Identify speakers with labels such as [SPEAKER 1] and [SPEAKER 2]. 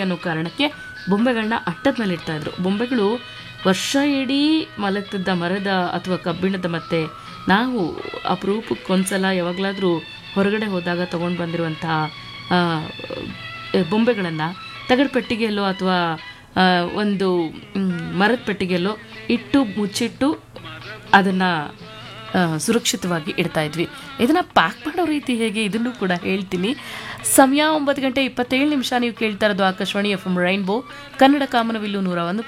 [SPEAKER 1] ಅನ್ನೋ ಕಾರಣಕ್ಕೆ ಬೊಂಬೆಗಳನ್ನ ಅಟ್ಟದ ಮೇಲೆ ಇಡ್ತಾ ಇದ್ರು ಬೊಂಬೆಗಳು ವರ್ಷ ಇಡೀ ಮಲಗ್ತಿದ್ದ ಮರದ ಅಥವಾ ಕಬ್ಬಿಣದ ಮತ್ತೆ ನಾವು ಅಪರೂಪಕ್ಕೊಂದ್ಸಲ ಯಾವಾಗಲಾದರೂ ಹೊರಗಡೆ ಹೋದಾಗ ತೊಗೊಂಡು ಬಂದಿರುವಂತಹ ಆ, ಬೊಂಬೆಗಳನ್ನು ತಗಡು ಪೆಟ್ಟಿಗೆಯಲ್ಲೋ ಅಥವಾ ಆ, ಒಂದು ಮ್, ಮರದ ಪೆಟ್ಟಿಗೆಯಲ್ಲೋ ಇಟ್ಟು ಮುಚ್ಚಿಟ್ಟು ಅದನ್ನು ಸುರಕ್ಷಿತವಾಗಿ ಇಡ್ತಾ ಇದ್ವಿ ಇದನ್ನು ಪ್ಯಾಕ್ ಮಾಡೋ ರೀತಿ ಹೇಗೆ ಇದನ್ನು ಕೂಡ ಹೇಳ್ತೀನಿ ಸಮಯ ಒಂಬತ್ತು ಗಂಟೆ ಇಪ್ಪತ್ತೇಳು ನಿಮಿಷ ನೀವು ಕೇಳ್ತಾ ಇರೋದು Akashvani F M rainbow Kannada ಕಾಮನವಿಲ್ಲು ನೂರ ಒಂದು